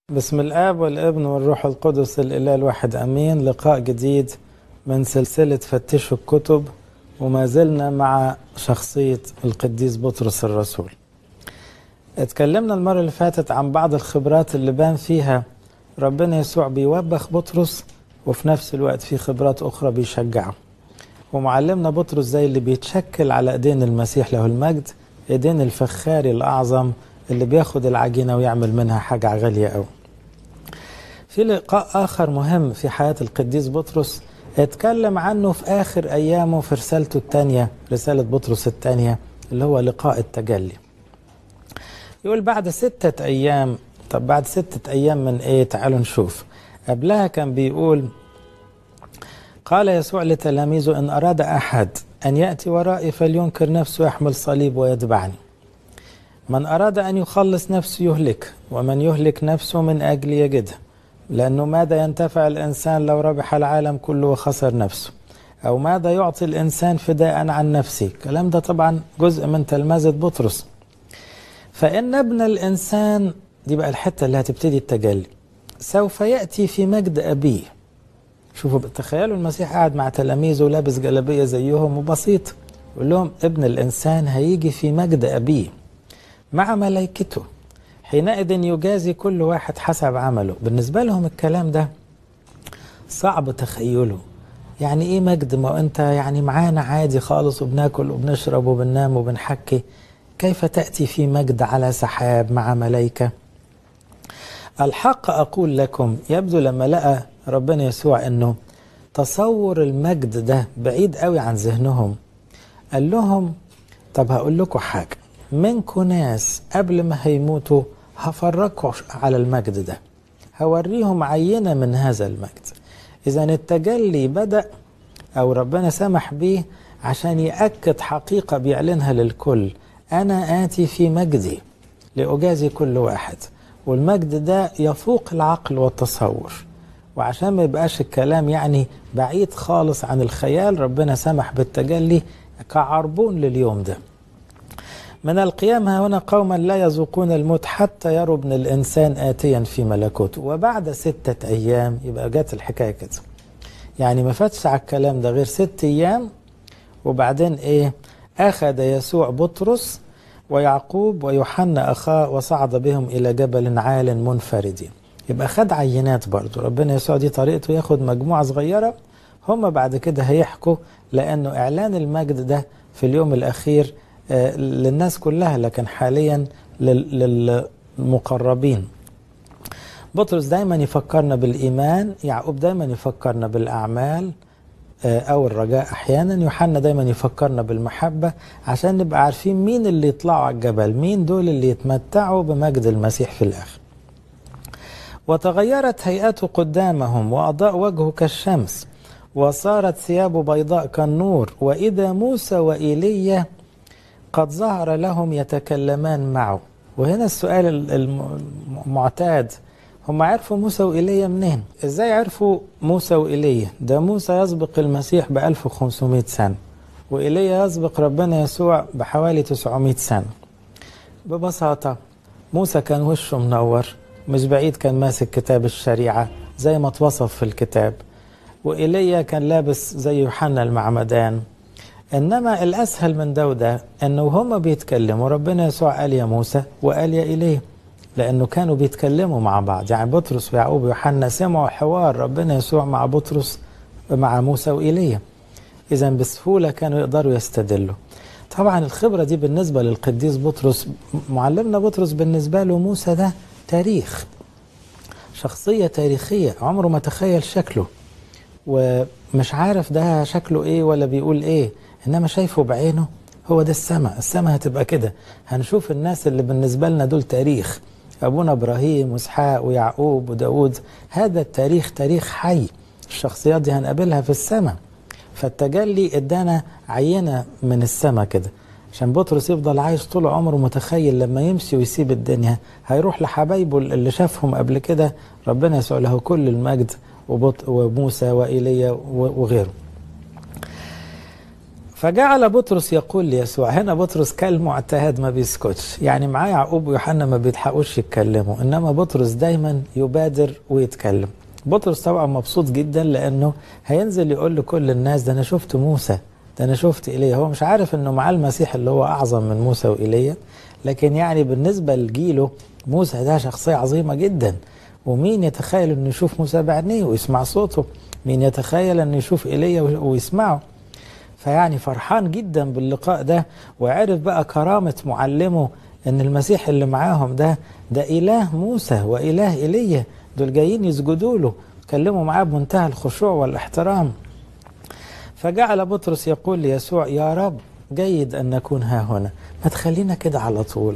بسم الآب والابن والروح القدس الإله الواحد أمين لقاء جديد من سلسلة فتشوا الكتب وما زلنا مع شخصية القديس بطرس الرسول اتكلمنا المرة اللي فاتت عن بعض الخبرات اللي بان فيها ربنا يسوع بيوبخ بطرس وفي نفس الوقت في خبرات أخرى بيشجعه ومعلمنا بطرس زي اللي بيتشكل على ايدين المسيح له المجد ايدين الفخاري الأعظم اللي بياخد العجينة ويعمل منها حاجة غالية أوي في لقاء آخر مهم في حياة القديس بطرس اتكلم عنه في آخر أيامه في رسالته الثانية رسالة بطرس الثانية اللي هو لقاء التجلي يقول بعد ستة أيام طب بعد ستة أيام من إيه تعالوا نشوف قبلها كان بيقول قال يسوع لتلاميذه إن أراد أحد أن يأتي ورائي فلينكر نفسه يحمل صليب ويتبعني من أراد أن يخلص نفسه يهلك ومن يهلك نفسه من أجل يجدها لأنه ماذا ينتفع الإنسان لو ربح العالم كله وخسر نفسه أو ماذا يعطي الإنسان فداء عن نفسه الكلام ده طبعا جزء من تلمذة بطرس فإن ابن الإنسان دي بقى الحتة اللي هتبتدي التجلي سوف يأتي في مجد أبيه شوفوا تخيلوا المسيح قاعد مع تلاميذه لابس جلابية زيهم وبسيط يقول لهم ابن الإنسان هيجي في مجد أبيه مع ملائكته حينئذ يجازي كل واحد حسب عمله بالنسبة لهم الكلام ده صعب تخيله يعني ايه مجد ما انت يعني معانا عادي خالص وبناكل وبنشرب وبننام وبنحكي كيف تأتي في مجد على سحاب مع ملائكة الحق أقول لكم يبدو لما لقى ربنا يسوع أنه تصور المجد ده بعيد قوي عن ذهنهم قال لهم طب هقول لكم حاجة منكم ناس قبل ما هيموتوا هفرجكم على المجد ده هوريهم عينة من هذا المجد إذا التجلي بدأ أو ربنا سمح به عشان يأكد حقيقة بيعلنها للكل أنا آتي في مجدي لأجازي كل واحد والمجد ده يفوق العقل والتصور وعشان ما يبقاش الكلام يعني بعيد خالص عن الخيال ربنا سمح بالتجلي كعربون لليوم ده من القيامة هنا قوما لا يذوقون الموت حتى يروا ابن الإنسان آتيا في ملكوته وبعد ستة أيام يبقى جت الحكاية كده يعني ما فاتش على الكلام ده غير ست أيام وبعدين إيه أخذ يسوع بطرس ويعقوب ويوحنا أخاه وصعد بهم إلى جبل عال منفردين يبقى خد عينات برضو ربنا يسوع دي طريقته ياخد مجموعة صغيرة هم بعد كده هيحكوا لأنه إعلان المجد ده في اليوم الأخير للناس كلها لكن حاليا للمقربين بطرس دايما يفكرنا بالإيمان يعقوب دايما يفكرنا بالأعمال أو الرجاء أحيانا يوحنا دايما يفكرنا بالمحبة عشان نبقى عارفين مين اللي يطلعوا على الجبل مين دول اللي يتمتعوا بمجد المسيح في الآخر وتغيرت هيئته قدامهم وأضاء وجهه كالشمس وصارت ثيابه بيضاء كالنور وإذا موسى وإيليا قد ظهر لهم يتكلمان معه وهنا السؤال المعتاد هم عرفوا موسى وإيليا منين ازاي عرفوا موسى وإيليا ده موسى يسبق المسيح ب 1500 سنة وإيليا يسبق ربنا يسوع بحوالي 900 سنة ببساطة موسى كان وشه منور مش بعيد كان ماسك كتاب الشريعة زي ما اتوصف في الكتاب وإيليا كان لابس زي يوحنا المعمدان انما الاسهل من ده وده انه هما بيتكلموا ربنا يسوع قال يا موسى وقال يا ايليا لانه كانوا بيتكلموا مع بعض يعني بطرس ويعقوب ويوحنا سمعوا حوار ربنا يسوع مع بطرس مع موسى وايليا اذا بسهوله كانوا يقدروا يستدلوا طبعا الخبره دي بالنسبه للقديس بطرس معلمنا بطرس بالنسبه له موسى ده تاريخ شخصيه تاريخيه عمره ما تخيل شكله ومش عارف ده شكله ايه ولا بيقول ايه انما شايفه بعينه هو ده السماء السماء هتبقى كده هنشوف الناس اللي بالنسبه لنا دول تاريخ ابونا ابراهيم واسحاق ويعقوب وداود هذا التاريخ تاريخ حي الشخصيات دي هنقابلها في السماء فالتجلي ادانا عينه من السماء كده عشان بطرس يفضل عايش طول عمره متخيل لما يمشي ويسيب الدنيا هيروح لحبايبه اللي شافهم قبل كده ربنا يسوع له كل المجد وموسى وإيليا وغيره فجعل بطرس يقول ليسوع هنا بطرس كالمعتاد ما بيسكتش يعني معاه يعقوب ويوحنا ما بيلحقوش يتكلموا انما بطرس دايما يبادر ويتكلم بطرس طبعا مبسوط جدا لانه هينزل يقول لكل الناس ده انا شفت موسى ده انا شفت ايليا هو مش عارف انه معاه المسيح اللي هو اعظم من موسى وايليا لكن يعني بالنسبه لجيله موسى ده شخصيه عظيمه جدا ومين يتخيل انه يشوف موسى بعينيه ويسمع صوته مين يتخيل انه يشوف ايليا ويسمعه فيعني فرحان جدا باللقاء ده وعرف بقى كرامة معلمه ان المسيح اللي معاهم ده ده اله موسى واله ايليا دول جايين يسجدوا له كلموا معاه بمنتهى الخشوع والاحترام فجعل بطرس يقول ليسوع يا رب جيد ان نكون ها هنا ما تخلينا كده على طول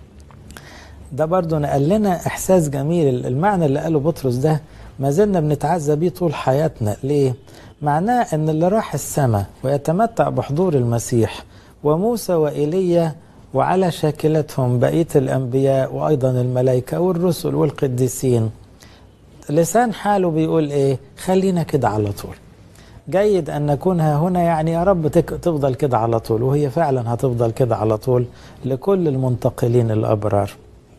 ده برضه نقل لنا احساس جميل المعنى اللي قاله بطرس ده ما زلنا بنتعزى بيه طول حياتنا ليه معناه ان اللي راح السماء ويتمتع بحضور المسيح وموسى وإيليا وعلى شاكلتهم بقية الأنبياء وأيضا الملائكة والرسل والقديسين لسان حاله بيقول إيه خلينا كده على طول جيد أن نكون ها هنا يعني يا رب تفضل كده على طول وهي فعلا هتفضل كده على طول لكل المنتقلين الأبرار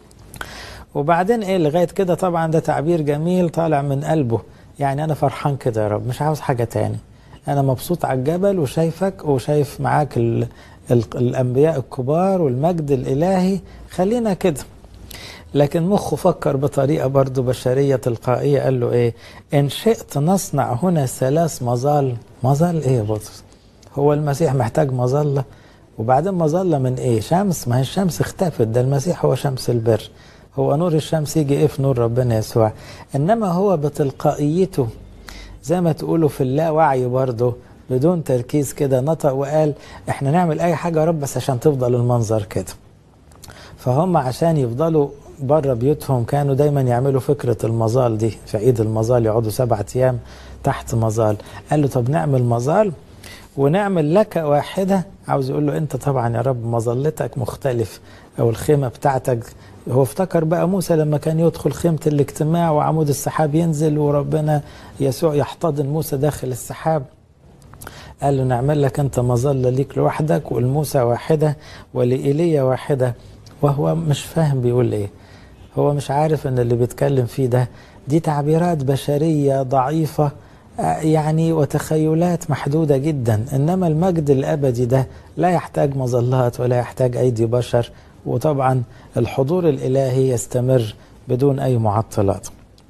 وبعدين إيه لغاية كده طبعا ده تعبير جميل طالع من قلبه يعني أنا فرحان كده يا رب مش عاوز حاجة تاني أنا مبسوط على الجبل وشايفك وشايف معاك ال ال الأنبياء الكبار والمجد الإلهي خلينا كده لكن مخه فكر بطريقة برضو بشرية تلقائية قال له إيه إن شئت نصنع هنا ثلاث مظال مظل إيه يا بطرس هو المسيح محتاج مظلة وبعدين مظلة من إيه شمس ما هي الشمس اختفت ده المسيح هو شمس البر هو نور الشمس يجي ايه في نور ربنا يسوع انما هو بتلقائيته زي ما تقولوا في اللاوعي برضه بدون تركيز كده نطق وقال احنا نعمل اي حاجه يا رب بس عشان تفضل المنظر كده فهم عشان يفضلوا بره بيوتهم كانوا دايما يعملوا فكره المظال دي في عيد المظال يقعدوا سبعة ايام تحت مظال قال له طب نعمل مظال ونعمل لك واحده عاوز يقول له انت طبعا يا رب مظلتك مختلف او الخيمه بتاعتك هو افتكر بقى موسى لما كان يدخل خيمة الاجتماع وعمود السحاب ينزل وربنا يسوع يحتضن موسى داخل السحاب قال له نعمل لك انت مظلة ليك لوحدك والموسى واحدة ولإيليا واحدة وهو مش فاهم بيقول ايه هو مش عارف ان اللي بيتكلم فيه ده دي تعبيرات بشرية ضعيفة يعني وتخيلات محدودة جدا انما المجد الابدي ده لا يحتاج مظلات ولا يحتاج ايدي بشر وطبعا الحضور الالهي يستمر بدون اي معطلات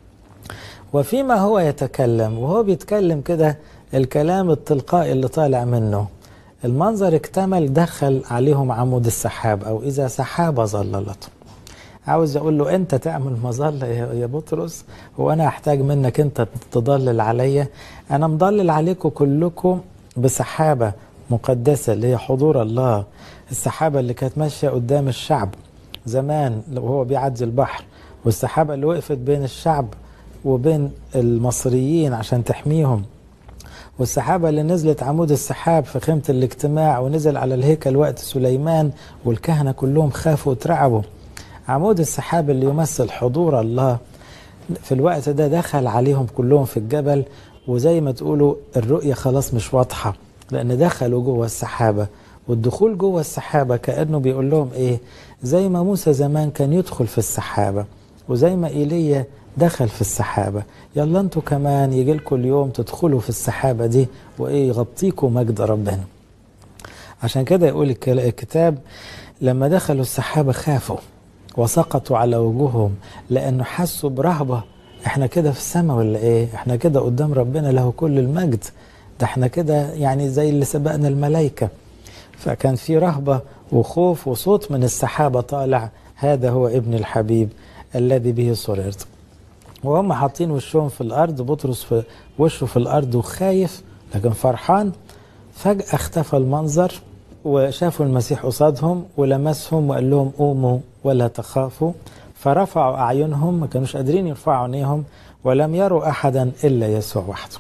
وفيما هو يتكلم وهو بيتكلم كده الكلام التلقائي اللي طالع منه المنظر اكتمل دخل عليهم عمود السحاب او اذا سحابه ظللته عاوز اقول له انت تعمل مظله يا بطرس هو انا احتاج منك انت تضلل عليا انا مضلل عليكم كلكم بسحابه مقدسه اللي هي حضور الله السحابه اللي كانت ماشيه قدام الشعب زمان وهو بيعدي البحر والسحابه اللي وقفت بين الشعب وبين المصريين عشان تحميهم والسحابة اللي نزلت عمود السحاب في خيمة الاجتماع ونزل على الهيكل وقت سليمان والكهنة كلهم خافوا وترعبوا عمود السحاب اللي يمثل حضور الله في الوقت ده دخل عليهم كلهم في الجبل وزي ما تقولوا الرؤية خلاص مش واضحة لأن دخلوا جوه السحابة والدخول جوه السحابة كأنه بيقول لهم إيه زي ما موسى زمان كان يدخل في السحابة وزي ما إيليا دخل في السحابة يلا انتوا كمان يجي لكم اليوم تدخلوا في السحابة دي وإيه يغطيكم مجد ربنا عشان كده يقول الكتاب لما دخلوا السحابة خافوا وسقطوا على وجوههم لأنه حسوا برهبة احنا كده في السماء ولا ايه احنا كده قدام ربنا له كل المجد ده احنا كده يعني زي اللي سبقنا الملائكة فكان في رهبة وخوف وصوت من السحابة طالع هذا هو ابن الحبيب الذي به سررت وهم حاطين وشهم في الارض بطرس في وشه في الارض وخايف لكن فرحان فجأة اختفى المنظر وشافوا المسيح قصادهم ولمسهم وقال لهم قوموا ولا تخافوا فرفعوا أعينهم ما كانوش قادرين يرفعوا عينيهم ولم يروا أحدا إلا يسوع وحده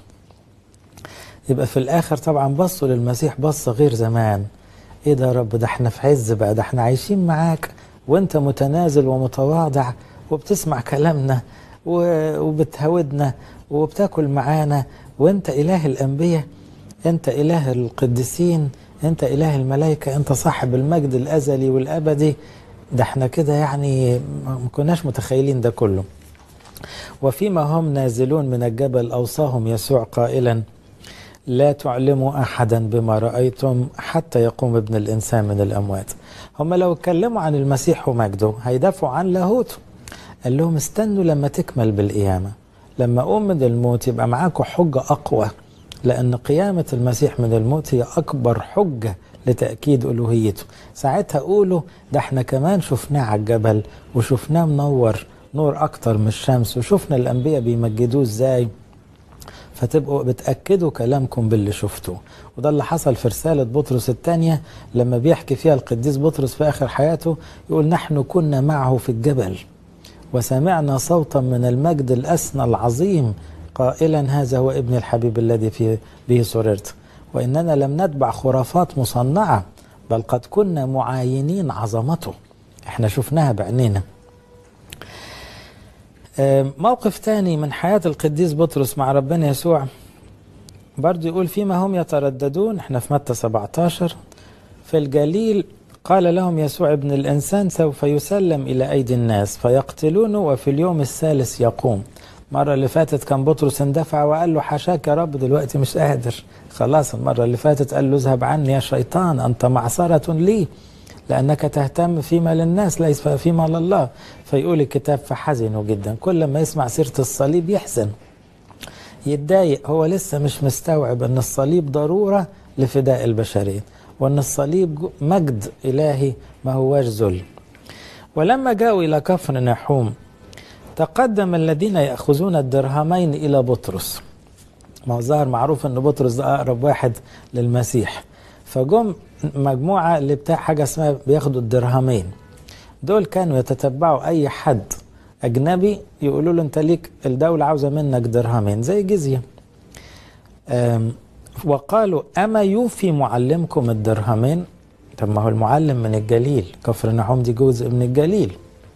يبقى في الآخر طبعا بصوا للمسيح بصة غير زمان إيه ده يا رب ده احنا في عز بقى ده احنا عايشين معاك وانت متنازل ومتواضع وبتسمع كلامنا وبتهودنا وبتاكل معانا وانت اله الانبياء انت اله القديسين انت اله الملائكة انت صاحب المجد الازلي والابدي ده احنا كده يعني ما كناش متخيلين ده كله وفيما هم نازلون من الجبل اوصاهم يسوع قائلا لا تعلموا احدا بما رايتم حتى يقوم ابن الانسان من الاموات هم لو اتكلموا عن المسيح ومجده هيدافعوا عن لاهوته قال لهم استنوا لما تكمل بالقيامه لما اقوم من الموت يبقى معاكم حجه اقوى لان قيامه المسيح من الموت هي اكبر حجه لتاكيد الوهيته ساعتها قولوا ده احنا كمان شفناه على الجبل وشفناه منور نور اكتر من الشمس وشفنا الانبياء بيمجدوه ازاي فتبقوا بتأكدوا كلامكم باللي شفتوه وده اللي حصل في رسالة بطرس الثانية لما بيحكي فيها القديس بطرس في آخر حياته يقول نحن كنا معه في الجبل وسمعنا صوتا من المجد الأسنى العظيم قائلا هذا هو ابن الحبيب الذي فيه به سررت وإننا لم نتبع خرافات مصنعة بل قد كنا معاينين عظمته احنا شفناها بعينينا موقف تاني من حياة القديس بطرس مع ربنا يسوع برضو يقول فيما هم يترددون احنا في متى 17 في الجليل قال لهم يسوع ابن الإنسان سوف يسلم إلى أيدي الناس فيقتلونه وفي اليوم الثالث يقوم المرة اللي فاتت كان بطرس اندفع وقال له حاشاك يا رب دلوقتي مش قادر خلاص المرة اللي فاتت قال له اذهب عني يا شيطان أنت معصرة لي لأنك تهتم فيما للناس ليس فيما لله فيقول الكتاب فحزنوا جدا كل ما يسمع سيرة الصليب يحزن يتضايق هو لسه مش مستوعب أن الصليب ضرورة لفداء البشرية وأن الصليب مجد إلهي ما هواش ذل ولما جاءوا إلى كفر نحوم تقدم الذين يأخذون الدرهمين إلى بطرس ما هو ظاهر معروف أن بطرس ده أقرب واحد للمسيح فجم مجموعة اللي بتاع حاجة اسمها بياخدوا الدرهمين دول كانوا يتتبعوا أي حد أجنبي يقولوا له أنت ليك الدولة عاوزة منك درهمين زي جزية وقالوا أما يوفي معلمكم الدرهمين طب ما هو المعلم من الجليل كفر نحوم دي جزء من الجليل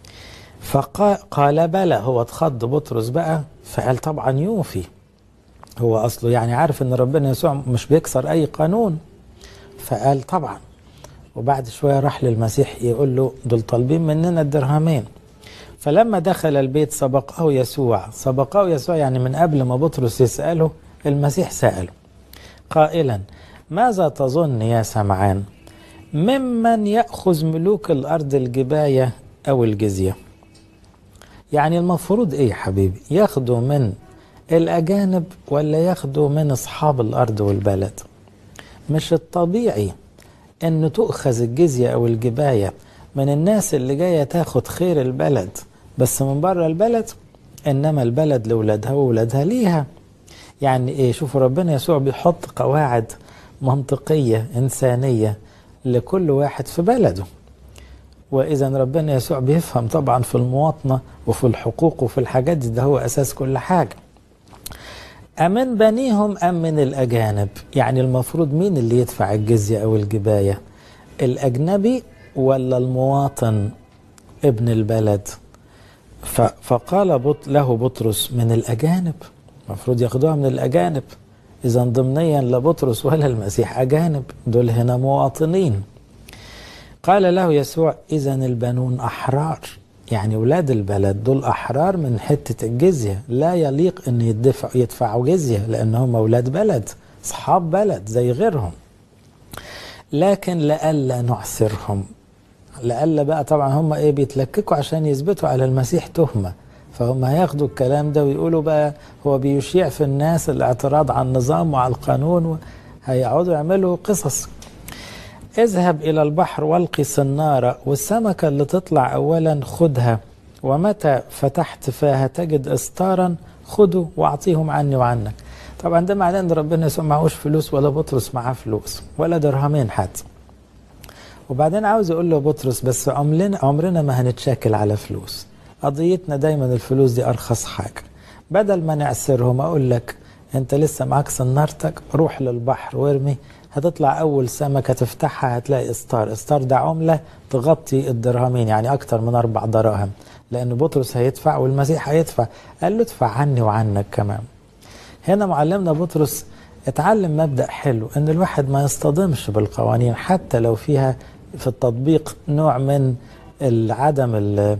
فقال بلى هو اتخض بطرس بقى فقال طبعا يوفي هو أصله يعني عارف أن ربنا يسوع مش بيكسر أي قانون فقال طبعا وبعد شوية راح للمسيح يقول له دول طالبين مننا الدرهمين فلما دخل البيت سبقه يسوع سبقه يسوع يعني من قبل ما بطرس يسأله المسيح سأله قائلا ماذا تظن يا سمعان ممن يأخذ ملوك الأرض الجباية أو الجزية يعني المفروض إيه يا حبيبي ياخدوا من الأجانب ولا ياخدوا من أصحاب الأرض والبلد مش الطبيعي ان تؤخذ الجزية او الجباية من الناس اللي جاية تاخد خير البلد بس من بره البلد انما البلد لولادها وولادها ليها يعني ايه شوفوا ربنا يسوع بيحط قواعد منطقية انسانية لكل واحد في بلده واذا ربنا يسوع بيفهم طبعا في المواطنة وفي الحقوق وفي الحاجات دي ده هو اساس كل حاجة أمن بنيهم أم من الأجانب يعني المفروض مين اللي يدفع الجزية أو الجباية الأجنبي ولا المواطن ابن البلد فقال بط له بطرس من الأجانب المفروض ياخدوها من الأجانب إذا ضمنيا لا بطرس ولا المسيح أجانب دول هنا مواطنين قال له يسوع إذا البنون أحرار يعني ولاد البلد دول احرار من حته الجزيه لا يليق ان يدفع يدفعوا جزيه لان هم اولاد بلد اصحاب بلد زي غيرهم لكن لئلا نعثرهم لئلا بقى طبعا هم ايه بيتلككوا عشان يثبتوا على المسيح تهمه فهم هياخدوا الكلام ده ويقولوا بقى هو بيشيع في الناس الاعتراض على النظام وعلى القانون هيقعدوا يعملوا قصص اذهب إلى البحر والقي صنارة والسمكة اللي تطلع أولا خدها ومتى فتحت فاها تجد إستارا خده واعطيهم عني وعنك طبعا ده معناه ان ربنا يسوع معهوش فلوس ولا بطرس معاه فلوس ولا درهمين حتى وبعدين عاوز يقول له بطرس بس عمرنا عمرنا ما هنتشاكل على فلوس قضيتنا دايما الفلوس دي ارخص حاجه بدل ما نعسرهم اقول لك انت لسه معاك صنارتك روح للبحر وارمي هتطلع اول سمكه تفتحها هتلاقي استار استار ده عمله تغطي الدرهمين يعني اكتر من اربع دراهم لان بطرس هيدفع والمسيح هيدفع قال له ادفع عني وعنك كمان هنا معلمنا بطرس اتعلم مبدأ حلو ان الواحد ما يصطدمش بالقوانين حتى لو فيها في التطبيق نوع من العدم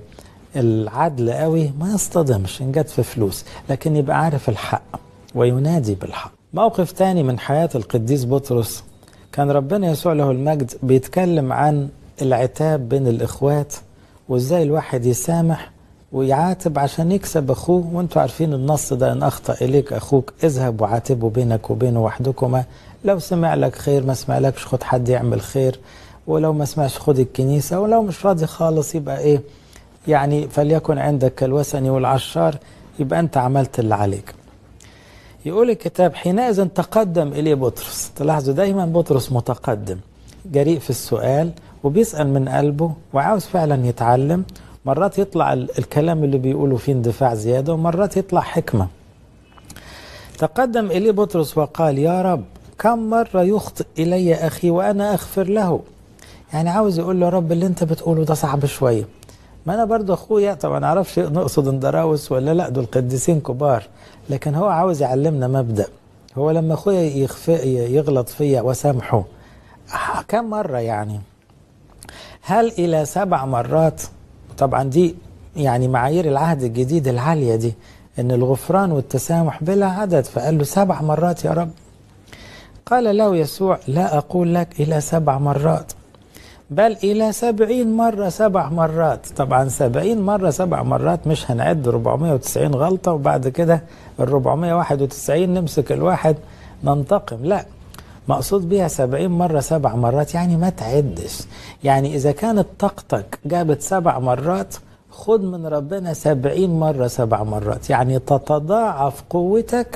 العدل قوي ما يصطدمش ان جت في فلوس لكن يبقى عارف الحق وينادي بالحق موقف تاني من حياة القديس بطرس كان ربنا يسوع له المجد بيتكلم عن العتاب بين الإخوات وإزاي الواحد يسامح ويعاتب عشان يكسب أخوه وانتوا عارفين النص ده إن أخطأ إليك أخوك اذهب وعاتبه بينك وبينه وحدكما لو سمع لك خير ما سمع لكش خد حد يعمل خير ولو ما سمعش خد الكنيسة ولو مش راضي خالص يبقى إيه يعني فليكن عندك كالوثني والعشار يبقى أنت عملت اللي عليك يقول الكتاب حينئذ تقدم إليه بطرس تلاحظوا دايما بطرس متقدم جريء في السؤال وبيسأل من قلبه وعاوز فعلا يتعلم مرات يطلع الكلام اللي بيقوله فيه اندفاع زيادة ومرات يطلع حكمة تقدم إليه بطرس وقال يا رب كم مرة يخطئ إلي أخي وأنا أغفر له يعني عاوز يقول له يا رب اللي انت بتقوله ده صعب شوية ما انا برضه اخويا طبعا ما اعرفش نقصد اندراوس ولا لا دول قديسين كبار لكن هو عاوز يعلمنا مبدا هو لما اخويا يخفي يغلط فيا وسامحه كم مره يعني هل الى سبع مرات طبعا دي يعني معايير العهد الجديد العاليه دي ان الغفران والتسامح بلا عدد فقال له سبع مرات يا رب قال له يسوع لا اقول لك الى سبع مرات بل إلى سبعين مرة سبع مرات طبعا سبعين مرة سبع مرات مش هنعد 490 غلطة وبعد كده ال 491 نمسك الواحد ننتقم لا مقصود بيها سبعين مرة سبع مرات يعني ما تعدش يعني إذا كانت طاقتك جابت سبع مرات خد من ربنا سبعين مرة سبع مرات يعني تتضاعف قوتك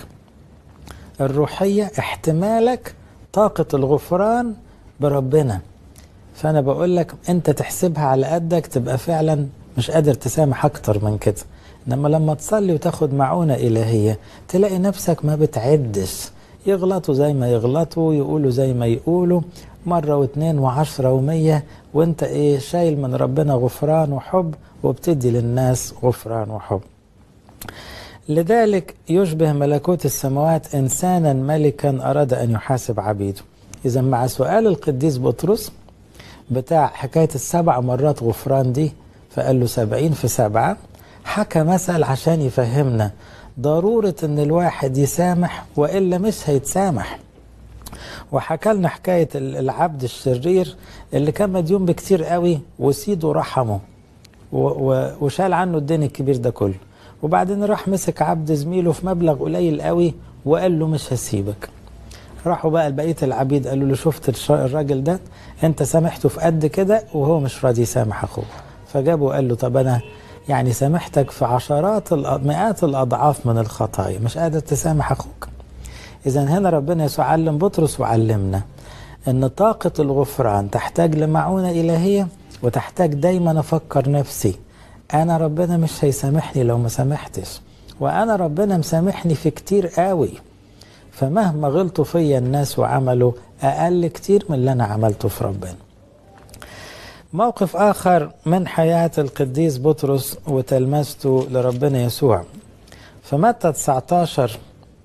الروحية احتمالك طاقة الغفران بربنا فانا بقول لك انت تحسبها على قدك تبقى فعلا مش قادر تسامح اكتر من كده انما لما تصلي وتاخد معونه الهيه تلاقي نفسك ما بتعدش يغلطوا زي ما يغلطوا يقولوا زي ما يقولوا مرة واثنين وعشرة ومية وانت ايه شايل من ربنا غفران وحب وبتدي للناس غفران وحب لذلك يشبه ملكوت السماوات انسانا ملكا اراد ان يحاسب عبيده اذا مع سؤال القديس بطرس بتاع حكاية السبع مرات غفران دي فقال له سبعين في سبعة حكى مثل عشان يفهمنا ضرورة ان الواحد يسامح وإلا مش هيتسامح وحكى لنا حكاية العبد الشرير اللي كان مديون بكتير قوي وسيده رحمه وشال عنه الدين الكبير ده كله وبعدين راح مسك عبد زميله في مبلغ قليل قوي وقال له مش هسيبك راحوا بقى بقيه العبيد قالوا له شفت الراجل ده انت سامحته في قد كده وهو مش راضي يسامح اخوه فجابه وقال له طب انا يعني سامحتك في عشرات مئات الاضعاف من الخطايا مش قادر تسامح اخوك اذا هنا ربنا يسوع علم بطرس وعلمنا ان طاقه الغفران تحتاج لمعونه الهيه وتحتاج دايما افكر نفسي انا ربنا مش هيسامحني لو ما سامحتش وانا ربنا مسامحني في كتير قوي فمهما غلطوا فيا الناس وعملوا أقل كتير من اللي أنا عملته في ربنا موقف آخر من حياة القديس بطرس وتلمسته لربنا يسوع فمتى 19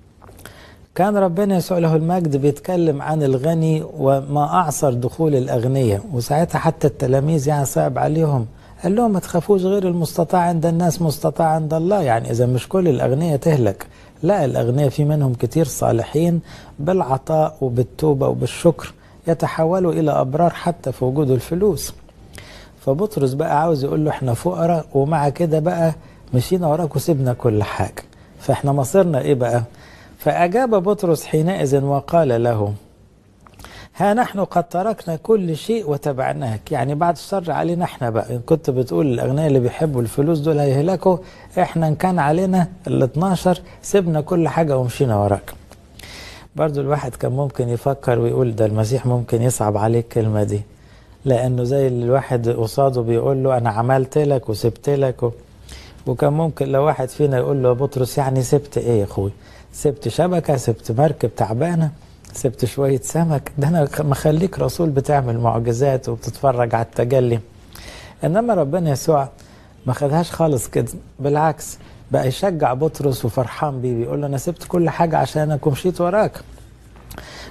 كان ربنا يسوع له المجد بيتكلم عن الغني وما أعصر دخول الأغنياء وساعتها حتى التلاميذ يعني صعب عليهم قال لهم ما تخافوش غير المستطاع عند الناس مستطاع عند الله يعني إذا مش كل الأغنياء تهلك لا الأغنياء في منهم كتير صالحين بالعطاء وبالتوبة وبالشكر يتحولوا إلى أبرار حتى في وجود الفلوس فبطرس بقى عاوز يقول له احنا فقراء ومع كده بقى مشينا وراك وسيبنا كل حاجة فاحنا مصيرنا ايه بقى فأجاب بطرس حينئذ وقال له ها نحن قد تركنا كل شيء وتبعناك يعني بعد الشر علينا احنا بقى إن كنت بتقول الأغنياء اللي بيحبوا الفلوس دول هيهلكوا احنا ان كان علينا ال 12 سيبنا كل حاجة ومشينا وراك برضو الواحد كان ممكن يفكر ويقول ده المسيح ممكن يصعب عليه الكلمة دي لأنه زي اللي الواحد قصاده بيقول له أنا عملت لك وسبت لك و... وكان ممكن لو واحد فينا يقول له يا بطرس يعني سبت ايه يا اخوي سبت شبكة سبت مركب تعبانة سبت شوية سمك ده أنا مخليك رسول بتعمل معجزات وبتتفرج على التجلي إنما ربنا يسوع ما خدهاش خالص كده بالعكس بقى يشجع بطرس وفرحان بيه بيقول له أنا سبت كل حاجة عشانك ومشيت وراك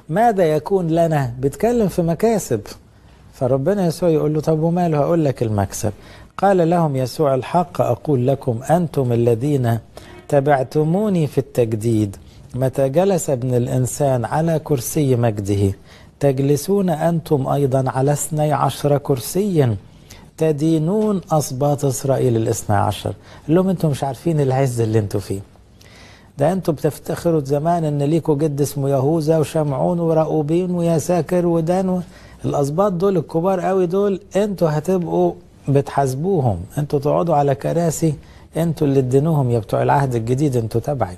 ماذا يكون لنا بيتكلم في مكاسب فربنا يسوع يقول له طب وماله هقول لك المكسب قال لهم يسوع الحق أقول لكم أنتم الذين تبعتموني في التجديد متى جلس ابن الإنسان على كرسي مجده تجلسون أنتم أيضا على اثني عشر كرسيا تدينون أصباط إسرائيل الاثنى عشر لهم أنتم مش عارفين العز اللي أنتم فيه ده أنتم بتفتخروا زمان أن ليكوا جد اسمه يهوذا وشمعون ورأوبين ويساكر ودان و... الأسباط دول الكبار قوي دول أنتوا هتبقوا بتحاسبوهم أنتوا تقعدوا على كراسي أنتوا اللي ادينوهم يا بتوع العهد الجديد أنتوا تبعي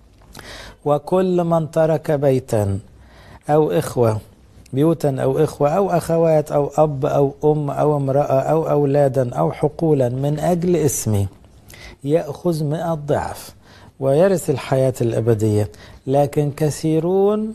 وكل من ترك بيتا أو إخوة بيوتا أو إخوة أو أخوات أو أب أو أم أو امرأة أو أولادا أو حقولا من أجل اسمي يأخذ مئة ضعف ويرث الحياة الأبدية لكن كثيرون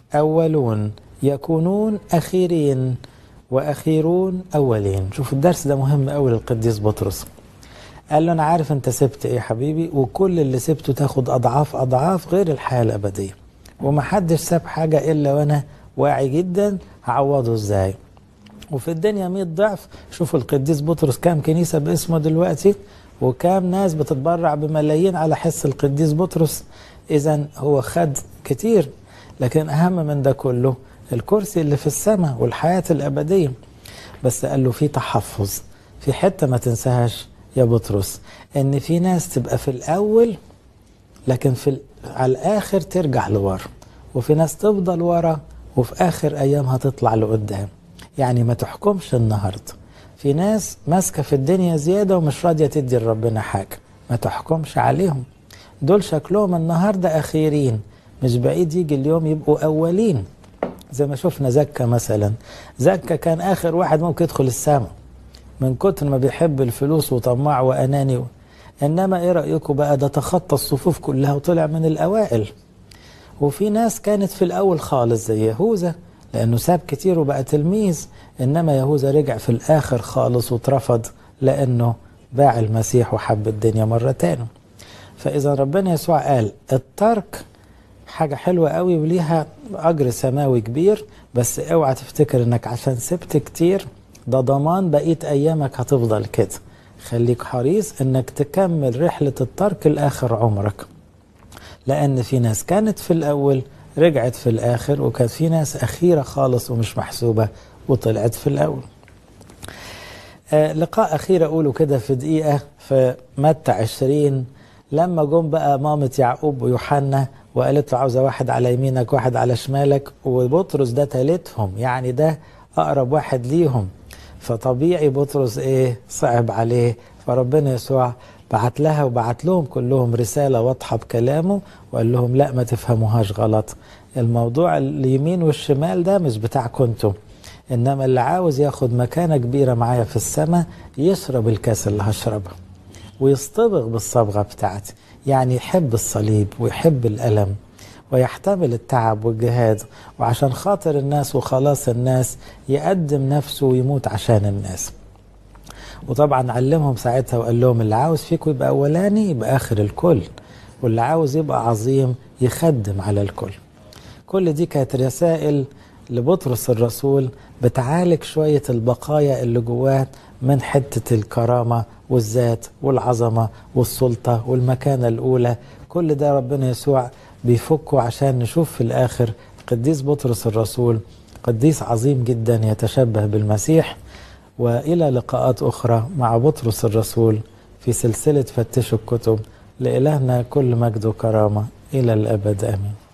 أولون يكونون أخيرين وأخيرون أولين شوف الدرس ده مهم أوي للقديس بطرس قال له أنا عارف أنت سبت إيه يا حبيبي وكل اللي سبته تاخد أضعاف أضعاف غير الحياة الأبدية ومحدش ساب حاجة إلا وأنا واعي جدا هعوضه إزاي وفي الدنيا 100 ضعف شوفوا القديس بطرس كام كنيسة باسمه دلوقتي وكام ناس بتتبرع بملايين على حس القديس بطرس إذا هو خد كتير لكن أهم من ده كله الكرسي اللي في السماء والحياة الأبدية بس قال له في تحفظ في حتة ما تنساهاش يا بطرس ان في ناس تبقى في الاول لكن في ال... على الاخر ترجع لورا وفي ناس تفضل ورا وفي اخر ايامها تطلع لقدام يعني ما تحكمش النهارده في ناس ماسكه في الدنيا زياده ومش راضيه تدي لربنا حاجه ما تحكمش عليهم دول شكلهم النهارده اخيرين مش بعيد يجي اليوم يبقوا اولين زي ما شفنا زكا مثلا زكا كان اخر واحد ممكن يدخل السماء من كتر ما بيحب الفلوس وطماع واناني انما ايه رايكم بقى ده تخطى الصفوف كلها وطلع من الاوائل وفي ناس كانت في الاول خالص زي يهوذا لانه ساب كتير وبقى تلميذ انما يهوذا رجع في الاخر خالص واترفض لانه باع المسيح وحب الدنيا مره تاني فاذا ربنا يسوع قال الترك حاجة حلوة قوي وليها أجر سماوي كبير بس اوعى تفتكر انك عشان سبت كتير ده ضمان بقية أيامك هتفضل كده خليك حريص انك تكمل رحلة الترك لآخر عمرك لأن في ناس كانت في الأول رجعت في الآخر وكانت في ناس أخيرة خالص ومش محسوبة وطلعت في الأول آه لقاء أخير أقوله كده في دقيقة في متى عشرين لما جم بقى مامة يعقوب ويوحنا وقالت له عاوزة واحد على يمينك واحد على شمالك وبطرس ده تالتهم يعني ده أقرب واحد ليهم فطبيعي بطرس إيه صعب عليه فربنا يسوع بعت لها وبعت لهم كلهم رسالة واضحة بكلامه وقال لهم لا ما تفهموهاش غلط الموضوع اليمين والشمال ده مش بتاعكم انتم انما اللي عاوز ياخد مكانة كبيرة معايا في السماء يشرب الكاس اللي هشربها ويصطبغ بالصبغة بتاعتي يعني يحب الصليب ويحب الألم ويحتمل التعب والجهاد وعشان خاطر الناس وخلاص الناس يقدم نفسه ويموت عشان الناس وطبعا علمهم ساعتها وقال لهم اللي عاوز فيكم يبقى أولاني يبقى آخر الكل واللي عاوز يبقى عظيم يخدم على الكل كل دي كانت رسائل لبطرس الرسول بتعالج شوية البقايا اللي جواه من حتة الكرامة والذات والعظمة والسلطة والمكانة الأولى كل ده ربنا يسوع بيفكه عشان نشوف في الآخر قديس بطرس الرسول قديس عظيم جدا يتشبه بالمسيح وإلى لقاءات أخرى مع بطرس الرسول في سلسلة فتشوا الكتب لإلهنا كل مجد وكرامة إلى الأبد آمين